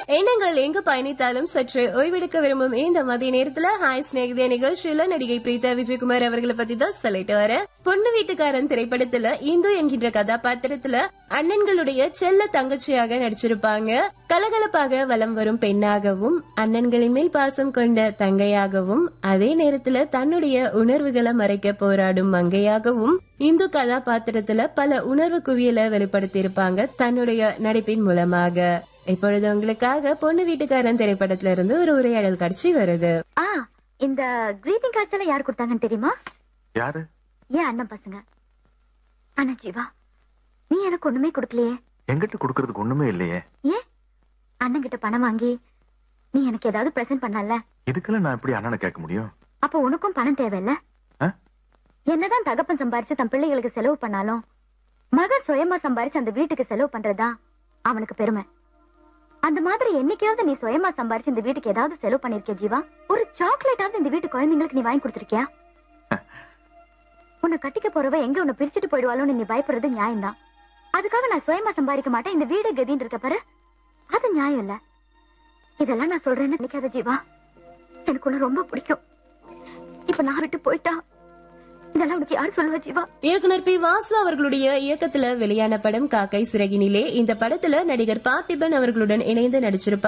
எண்ணங்கள் எங்கு பயணித்தாலும் சற்று ஓய்வெடுக்க விரும்பும் இந்த மதிய நேரத்துல ஹாய் ஸ்நேகிதே நிகழ்ச்சியில நடிகை பிரீதா விஜயகுமார் அவர்களை பத்தி தான் சொல்லிட்டு வர பொண்ணு வீட்டுக்காரன் திரைப்படத்துல இந்து என்கின்ற கதாபாத்திரத்துல அண்ணன்களுடைய செல்ல தங்கச்சியாக நடிச்சிருப்பாங்க கலகலப்பாக வலம் வரும் பெண்ணாகவும் அண்ணன்களின் மேல் பாசம் கொண்ட தங்கையாகவும் அதே நேரத்துல தன்னுடைய உணர்வுகளை மறைக்க போராடும் மங்கையாகவும் இந்து கதாபாத்திரத்துல பல உணர்வு குவியலை வெளிப்படுத்தி இருப்பாங்க தன்னுடைய நடிப்பின் மூலமாக இப்பொழுது உங்களுக்காக பொண்ணு வீட்டுக்காரன் திரைப்படத்துல இருந்து ஒரு உரையாடல் காட்சி வருது ஆ இந்த கிரீட்டிங் கார்ட்ஸ் எல்லாம் யார் கொடுத்தாங்கன்னு தெரியுமா யாரு ஏன் அண்ணன் பசங்க அண்ணா ஜீவா நீ எனக்கு ஒண்ணுமே கொடுக்கலையே எங்கிட்ட கொடுக்கறதுக்கு ஒண்ணுமே இல்லையே ஏன் அண்ணன் கிட்ட பணம் வாங்கி நீ எனக்கு ஏதாவது பிரசன்ட் பண்ணல இதுக்கெல்லாம் நான் எப்படி அண்ணனை கேட்க முடியும் அப்ப உனக்கும் பணம் தேவையில்ல ஆ? என்னதான் தகப்பன் சம்பாரிச்சு தன் பிள்ளைகளுக்கு செலவு பண்ணாலும் மகன் சுயமா சம்பாரிச்சு அந்த வீட்டுக்கு செலவு பண்றதா அவனுக்கு பெருமை அந்த மாதிரி என்னைக்காவது நீ சுயமா சம்பாரிச்சு இந்த வீட்டுக்கு ஏதாவது செலவு பண்ணிருக்கிய ஜீவா ஒரு சாக்லேட்டாவது இந்த வீட்டு குழந்தைங்களுக்கு நீ வாங்கி கொடுத்திருக்கியா உன்னை கட்டிக்க போறவ எங்க உன்னை பிரிச்சுட்டு போயிடுவாளோன்னு நீ பயப்படுறது நியாயம்தான் அதுக்காக நான் சுயமா சம்பாதிக்க மாட்டேன் இந்த வீடு கதின்னு இருக்க பாரு அது நியாயம் இல்ல இதெல்லாம் நான் சொல்றேன்னு நினைக்காத ஜீவா எனக்கு உன்னை ரொம்ப பிடிக்கும் இப்ப நான் விட்டு போயிட்டா இதெல்லாம் உனக்கு யாரு சொல்லுவா ஜீவா இயக்குனர் பி வாசு அவர்களுடைய இயக்கத்துல வெளியான படம் காக்கை சிறகினிலே இந்த படத்துல நடிகர் பார்த்திபன் அவர்களுடன் இணைந்து நடிச்சிருப்பாங்க